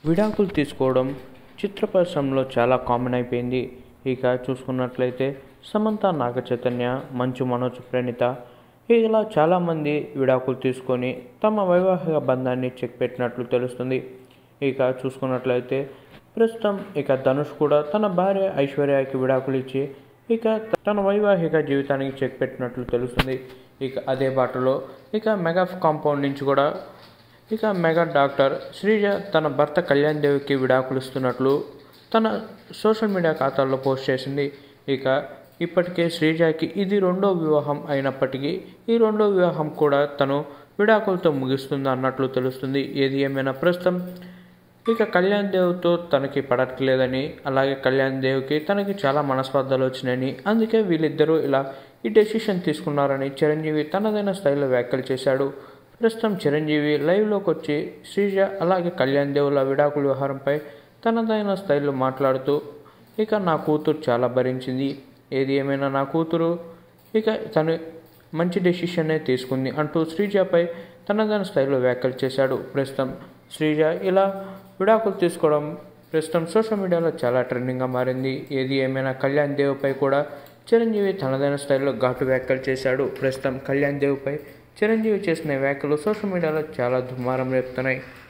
విడాకులు తీసుకోవడం చిత్ర పరిశ్రమలో చాలా కామన్ అయిపోయింది ఇక చూసుకున్నట్లయితే సమంత నాగ చైతన్య మంచు మనోజ్ ప్రణీత ఇలా చాలామంది విడాకులు తీసుకొని తమ వైవాహిక బంధాన్ని చెక్ పెట్టినట్లు తెలుస్తుంది ఇక చూసుకున్నట్లయితే ప్రస్తుతం ఇక ధనుష్ కూడా తన భార్య ఐశ్వర్యకి విడాకులు ఇచ్చి ఇక తన వైవాహిక జీవితానికి చెక్ పెట్టినట్లు తెలుస్తుంది ఇక అదే బాటలో ఇక మెగా కాంపౌండ్ నుంచి కూడా ఇక మెగా డాక్టర్ శ్రీజ తన భర్త కళ్యాణ్ దేవికి విడాకులు ఇస్తున్నట్లు తన సోషల్ మీడియా ఖాతాల్లో పోస్ట్ చేసింది ఇక ఇప్పటికే శ్రీజకి ఇది రెండో వివాహం అయినప్పటికీ ఈ రెండో వివాహం కూడా తను విడాకులతో ముగిస్తుంది అన్నట్లు తెలుస్తుంది ఏది ఏమైనా ప్రస్తుతం ఇక కళ్యాణ్ దేవ్తో తనకి పడట్లేదని అలాగే కళ్యాణ్ దేవ్కి తనకి చాలా మనస్పర్ధలు వచ్చినాయని అందుకే వీళ్ళిద్దరూ ఇలా ఈ డెసిషన్ తీసుకున్నారని చిరంజీవి తనదైన స్టైల్లో వ్యాఖ్యలు చేశాడు ప్రస్తుతం చిరంజీవి లైవ్లోకి వచ్చి శ్రీజ అలాగే కళ్యాణ్ దేవుల విడాకుల వ్యవహారంపై తనదైన స్టైల్లో మాట్లాడుతూ ఇక నా కూతురు చాలా భరించింది ఏది ఏమైనా నా కూతురు ఇక తను మంచి డెసిషనే తీసుకుంది అంటూ శ్రీజపై తనదైన స్టైల్లో వ్యాఖ్యలు చేశాడు ప్రస్తుతం శ్రీజ ఇలా విడాకులు తీసుకోవడం ప్రస్తుతం సోషల్ మీడియాలో చాలా ట్రెండింగ్గా మారింది ఏది ఏమైనా కళ్యాణ్ దేవ్పై కూడా చిరంజీవి తనదైన స్టైల్లో ఘాటు వ్యాఖ్యలు చేశాడు ప్రస్తుతం కళ్యాణ్ దేవ్పై చిరంజీవి చేసిన వ్యాఖ్యలు సోషల్ మీడియాలో చాలా దుమారం రేపుతున్నాయి